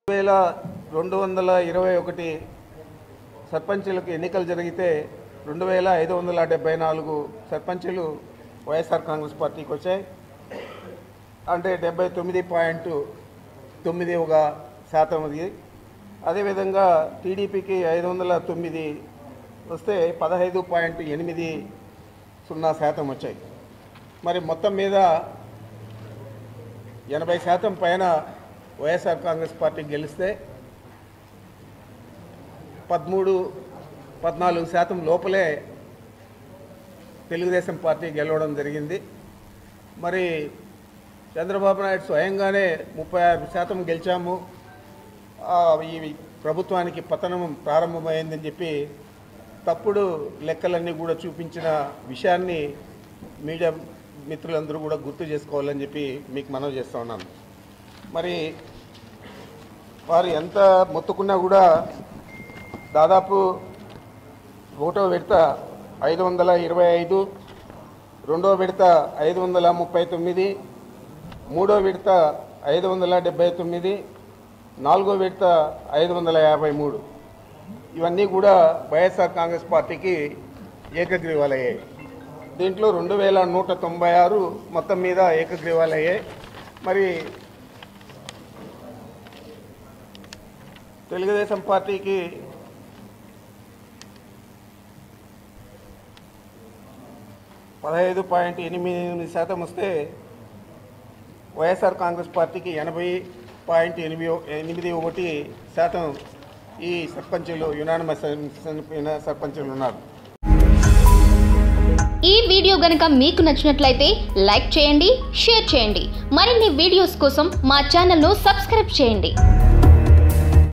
వేల రెండు వందల ఇరవై ఒకటి సర్పంచులకు ఎన్నికలు జరిగితే రెండు వేల ఐదు వందల డెబ్బై నాలుగు సర్పంచులు వైఎస్ఆర్ కాంగ్రెస్ పార్టీకి వచ్చాయి అంటే డెబ్బై తొమ్మిది పాయింట్ తొమ్మిది ఒక శాతం అది అదేవిధంగా టీడీపీకి ఐదు వందల తొమ్మిది వస్తే పదహైదు పాయింట్ ఎనిమిది సున్నా శాతం వచ్చాయి మరి మొత్తం మీద ఎనభై శాతం పైన వైఎస్ఆర్ కాంగ్రెస్ పార్టీ గెలిస్తే పదమూడు పద్నాలుగు శాతం లోపలే తెలుగుదేశం పార్టీ గెలవడం జరిగింది మరి చంద్రబాబు నాయుడు స్వయంగానే ముప్పై ఆరు శాతం గెలిచాము ఆ, ఈ ప్రభుత్వానికి పతనం ప్రారంభమైందని చెప్పి తప్పుడు లెక్కలన్నీ కూడా చూపించిన విషయాన్ని మీడియా మిత్రులందరూ కూడా గుర్తు చేసుకోవాలని చెప్పి మీకు మనవి చేస్తూ ఉన్నాను మరి వారు ఎంత మొత్తుకున్నా కూడా దాదాపు ఒకటో విడత ఐదు వందల ఇరవై ఐదు రెండో విడత ఐదు వందల ముప్పై తొమ్మిది మూడో విడత ఐదు వందల డెబ్బై తొమ్మిది నాలుగో విడత ఐదు వందల యాభై మూడు ఇవన్నీ కూడా వైఎస్ఆర్ కాంగ్రెస్ పార్టీకి ఏకగ్రీవాలయ్యాయి దీంట్లో రెండు వేల నూట తొంభై ఆరు మొత్తం మీద ఏకగ్రీవాలయ్యాయి మరి తెలుగుదేశం పార్టీకి పదహైదు పాయింట్ ఎనిమిది ఎనిమిది శాతం వస్తే వైఎస్ఆర్ కాంగ్రెస్ పార్టీకి ఎనభై పాయింట్ ఎనిమిది ఎనిమిది ఒకటి శాతం ఈ సర్పంచులు యునానిమస్ సర్పంచులు ఉన్నారు ఈ వీడియో గనుక మీకు నచ్చినట్లయితే లైక్ చేయండి షేర్ చేయండి మరిన్ని వీడియోస్ కోసం మా ఛానల్ను సబ్స్క్రైబ్ చేయండి